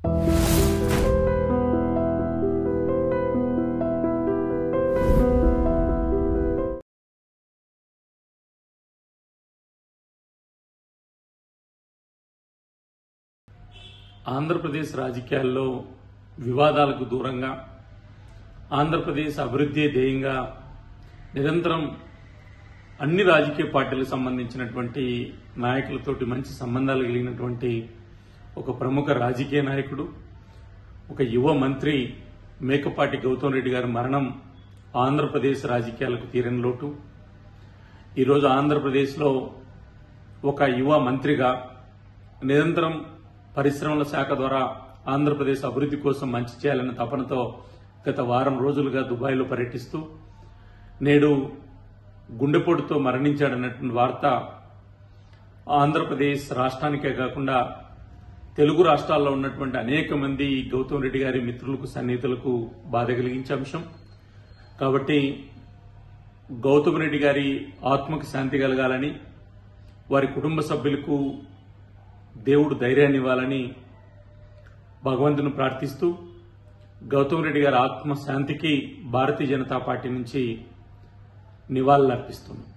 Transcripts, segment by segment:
ఆంధ్రప్రదేశ్ రాజకీయాల్లో వివాదాలకు దూరంగా ఆంధ్రప్రదేశ్ అభివృద్ధి ధ్యేయంగా నిరంతరం అన్ని రాజకీయ పార్టీలకు సంబంధించినటువంటి నాయకులతోటి మంచి సంబంధాలు కలిగినటువంటి ఒక ప్రముఖ రాజకీయ నాయకుడు ఒక యువ మంత్రి మేకపాటి గౌతమ్ రెడ్డి గారి మరణం ఆంధ్రప్రదేశ్ రాజకీయాలకు తీరని లోటు ఈరోజు ఆంధ్రప్రదేశ్లో ఒక యువ మంత్రిగా నిరంతరం పరిశ్రమల శాఖ ద్వారా ఆంధ్రప్రదేశ్ అభివృద్ధి కోసం మంచి చేయాలన్న తపనతో గత వారం రోజులుగా దుబాయ్లో పర్యటిస్తూ నేడు గుండెపోటుతో మరణించాడన్నటువంటి వార్త ఆంధ్రప్రదేశ్ రాష్ట్రానికే కాకుండా తెలుగు రాష్ట్రాల్లో ఉన్నటువంటి అనేక మంది గౌతమ్ రెడ్డి గారి మిత్రులకు సన్నిహితులకు బాధ కలిగించే అంశం కాబట్టి గౌతమ్ రెడ్డి గారి ఆత్మకు శాంతి కలగాలని వారి కుటుంబ సభ్యులకు దేవుడు ధైర్యాన్ని ఇవ్వాలని భగవంతుని ప్రార్థిస్తూ గౌతమ్ రెడ్డి గారి ఆత్మ శాంతికి భారతీయ జనతా పార్టీ నుంచి నివాళులర్పిస్తున్నాం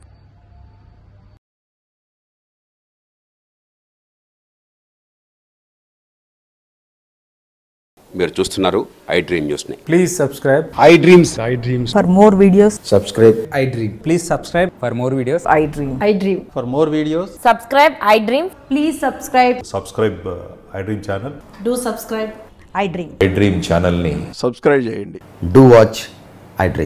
మీరు చూస్తున్నారు ఐ డ్రీమ్ న్యూస్ని Please subscribe. I dreams For more videos, subscribe I dream Please subscribe for more videos. I dream. I dream. For more videos, Subscribe, I dream. Please subscribe. Subscribe I dream channel Do subscribe. I dream. I dream ఛానల్ని subscribe చేయండి do watch I dream